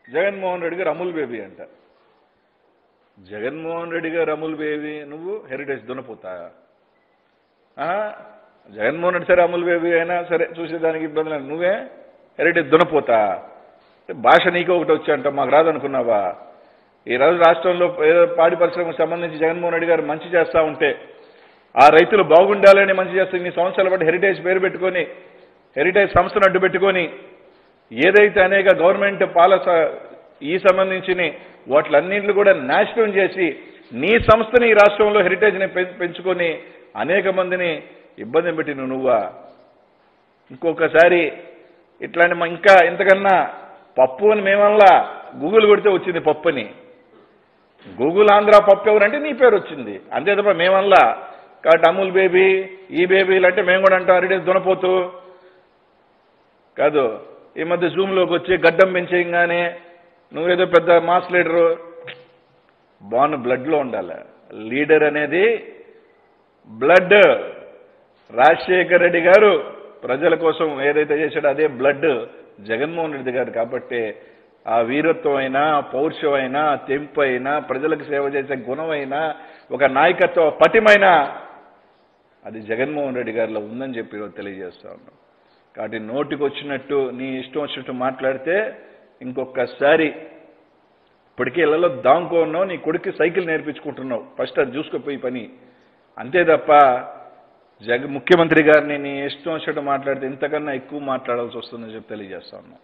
జగన్మోహన్ రెడ్డి గారు అమూల్ బేబీ అంట జగన్మోహన్ రెడ్డి గారు అమూల్ బేబీ నువ్వు హెరిటేజ్ దున్నపోతా ఆ? జగన్మోహన్ రెడ్డి సరే అమూల్ బేబీ అయినా సరే చూసేదానికి ఇబ్బంది లేదు నువ్వే హెరిటేజ్ దున్నపోతా భాష నీకు ఒకటి వచ్చి అంట మాకు రాదనుకున్నావా ఈ రోజు రాష్ట్రంలో ఏదో పాడి పరిశ్రమకు సంబంధించి జగన్మోహన్ రెడ్డి గారు మంచి చేస్తా ఉంటే ఆ రైతులు బాగుండాలని మంచి చేస్తే ఇన్ని సంవత్సరాల పాటు హెరిటేజ్ పేరు పెట్టుకొని హెరిటేజ్ సంస్థను అడ్డు పెట్టుకొని ఏదైతే అనేక గవర్నమెంట్ పాలస ఈ సంబంధించిన వాటిలన్నింటిని కూడా నాశనం చేసి నీ సంస్థని ఈ రాష్ట్రంలో హెరిటేజ్ని పెం- పెంచుకొని అనేక మందిని ఇబ్బంది పెట్టిన నువ్వా ఇంకొకసారి ఇట్లాంటి మ- ఇంకా ఇంతకన్నా పప్పు అని మేమల్లా గూగుల్ కొడితే వచ్చింది పప్పు అని గూగుల్ ఆంధ్ర పప్పు ఎవరంటే నీ పేరు వచ్చింది అంతే తప్ప మేమల్లా కాబట్టి అమూల్ బేబీ ఈ బేబీలు అంటే మేము కూడా అంటాం హెరిటేజ్ దునపోతూ కాదు ఈ మధ్య జూమ్లోకి వచ్చి గడ్డం పెంచేయంగానే నువ్వేదో పెద్ద మాస్ లీడరు బాన్ బ్లడ్లో ఉండాలి లీడర్ అనేది బ్లడ్ రాజశేఖర్ రెడ్డి గారు ప్రజల కోసం ఏదైతే చేశాడో అదే బ్లడ్ జగన్మోహన్ రెడ్డి గారు కాబట్టి ఆ వీరత్వం అయినా పౌరుషం అయినా తెంపు అయినా ప్రజలకు సేవ చేసే గుణం అయినా ఒక నాయకత్వ పటిమైన అది జగన్మోహన్ రెడ్డి గారిలో ఉందని చెప్పి ఈరోజు తెలియజేస్తా ఉన్నాం కాబట్టి నోటికి వచ్చినట్టు నీ ఇష్టం వచ్చినట్టు మాట్లాడితే ఇంకొకసారి ఇప్పటికే ఇళ్లలో దాంకో ఉన్నావు నీ కొడుక్కి సైకిల్ నేర్పించుకుంటున్నావు ఫస్ట్ అది చూసుకోపోయి పని అంతే తప్ప జగ ముఖ్యమంత్రి గారిని నీ ఇష్టం వచ్చినట్టు మాట్లాడితే ఇంతకన్నా ఎక్కువ మాట్లాడాల్సి వస్తుందని చెప్పి తెలియజేస్తా ఉన్నాం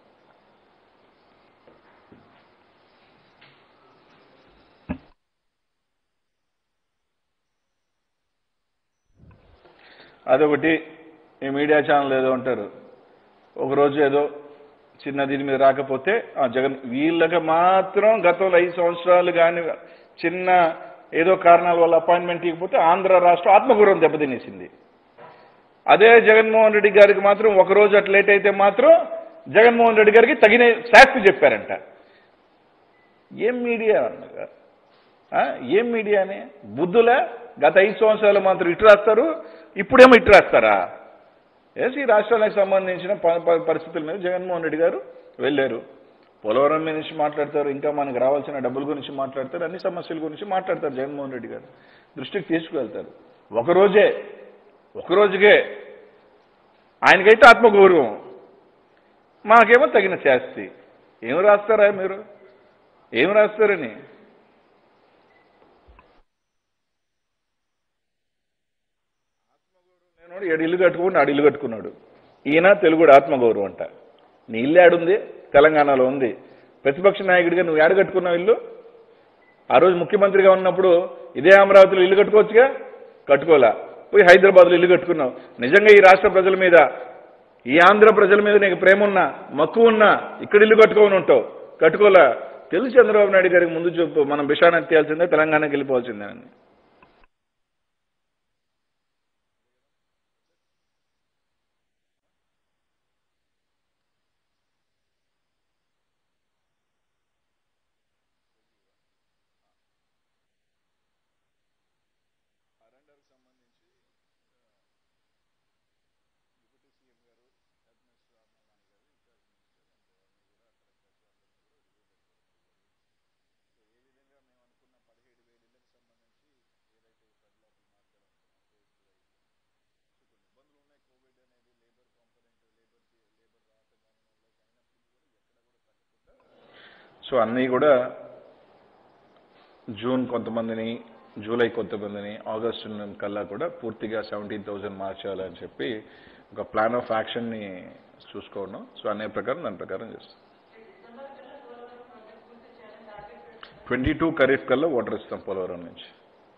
అదొకటి ఈ మీడియా ఛానల్ ఏదో అంటారు ఒకరోజు ఏదో చిన్న దీని మీద రాకపోతే ఆ జగన్ వీళ్ళకి మాత్రం గతంలో ఐదు సంవత్సరాలు కానీ చిన్న ఏదో కారణాల వల్ల అపాయింట్మెంట్ ఇవ్వకపోతే ఆంధ్ర రాష్ట్రం ఆత్మగౌరవం దెబ్బతినేసింది అదే జగన్మోహన్ రెడ్డి గారికి మాత్రం ఒక రోజు అట్లా లేట్ అయితే మాత్రం జగన్మోహన్ రెడ్డి గారికి తగిన శాస్తి చెప్పారంట ఏం మీడియా అన్నగా ఆ? ఏం మీడియానే బుద్ధులే గత ఐదు సంవత్సరాలు మాత్రం ఇటు రాస్తారు ఇప్పుడేమో ఇటు రాస్తారా ఏసి రాష్ట్రానికి సంబంధించిన ప- ప- పరిస్థితుల మీద జగన్మోహన్ రెడ్డి గారు వెళ్ళారు పోలవరం మీద నుంచి మాట్లాడతారు ఇంకా మనకు రావాల్సిన డబ్బుల గురించి మాట్లాడతారు అన్ని సమస్యల గురించి మాట్లాడతారు జగన్మోహన్ రెడ్డి గారు దృష్టికి తీసుకువెళ్తారు ఒకరోజే ఒకరోజుకే ఆయనకైతే ఆత్మగౌరవం మాకేమో తగిన శాస్తి ఏం రాస్తారా మీరు ఏం రాస్తారని నేను ఏడు ఇల్లు కట్టుకుని ఆడు ఇల్లు కట్టుకున్నాడు ఈయన తెలుగుడు ఆత్మగౌరవం అంట నీ ఇల్లు ఆడుంది తెలంగాణలో ఉంది ప్రతిపక్ష నాయకుడిగా నువ్వు ఏడు కట్టుకున్నావు ఇల్లు ఆ రోజు ముఖ్యమంత్రిగా ఉన్నప్పుడు ఇదే అమరావతిలో ఇల్లు కట్టుకోవచ్చుగా కట్టుకోలే పోయి హైదరాబాద్లో ఇల్లు కట్టుకున్నావు నిజంగా ఈ రాష్ట్ర ప్రజల మీద ఈ ఆంధ్ర ప్రజల మీద నీకు ప్రేమ ఉన్నా మక్కువ ఉన్నా ఇక్కడ ఇల్లు కట్టుకోని ఉంటావు కట్టుకోలే తెలుసు చంద్రబాబు నాయుడు గారికి ముందు చూపు మనం బిషాన్ ఎత్తేయాల్సిందే తెలంగాణకి వెళ్ళిపోవాల్సిందే అని సో అన్నీ కూడా జూన్ కొంతమందిని జూలై కొంతమందిని ఆగస్టు నెల కల్లా కూడా పూర్తిగా సెవెంటీన్ థౌజండ్ మార్చాలని చెప్పి ఒక ప్లాన్ ఆఫ్ యాక్షన్ని చూసుకోవడం సో అనే ప్రకారం దాని ప్రకారం చేస్తాం ట్వంటీ టూ ఖరీఫ్ కల్లా వాటర్ ఇస్తాం పోలవరం నుంచి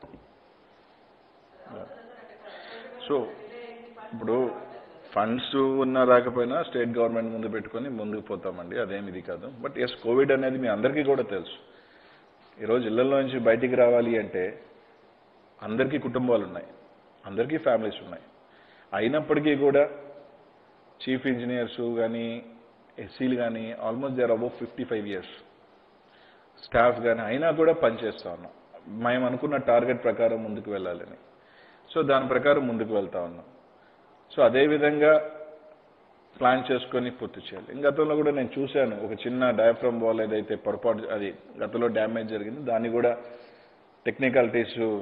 సో ఇప్పుడు ఫండ్స్ ఉన్నా రాకపోయినా స్టేట్ గవర్నమెంట్ ముందు పెట్టుకొని ముందుకు పోతామండి అదేమి ఇది కాదు బట్ ఎస్ కోవిడ్ అనేది మీ అందరికీ కూడా తెలుసు ఈరోజు ఇళ్లలో నుంచి బయటికి రావాలి అంటే అందరికీ కుటుంబాలు ఉన్నాయి అందరికీ ఫ్యామిలీస్ ఉన్నాయి అయినప్పటికీ కూడా చీఫ్ ఇంజనీర్స్ కానీ ఎస్సీలు కానీ almost they are above fifty five years staff కానీ అయినా కూడా పనిచేస్తా ఉన్నాం మేము అనుకున్న టార్గెట్ ప్రకారం ముందుకు వెళ్ళాలని సో దాని ప్రకారం ముందుకు వెళ్తా ఉన్నాం సో అదేవిధంగా ప్లాన్ చేసుకొని పూర్తి చేయాలి ఇంకా గతంలో కూడా నేను చూశాను ఒక చిన్న డయాఫ్రమ్ వాల్ ఏదైతే పొరపాటు అది గతంలో డ్యామేజ్ జరిగింది దాన్ని కూడా టెక్నికాలిటీస్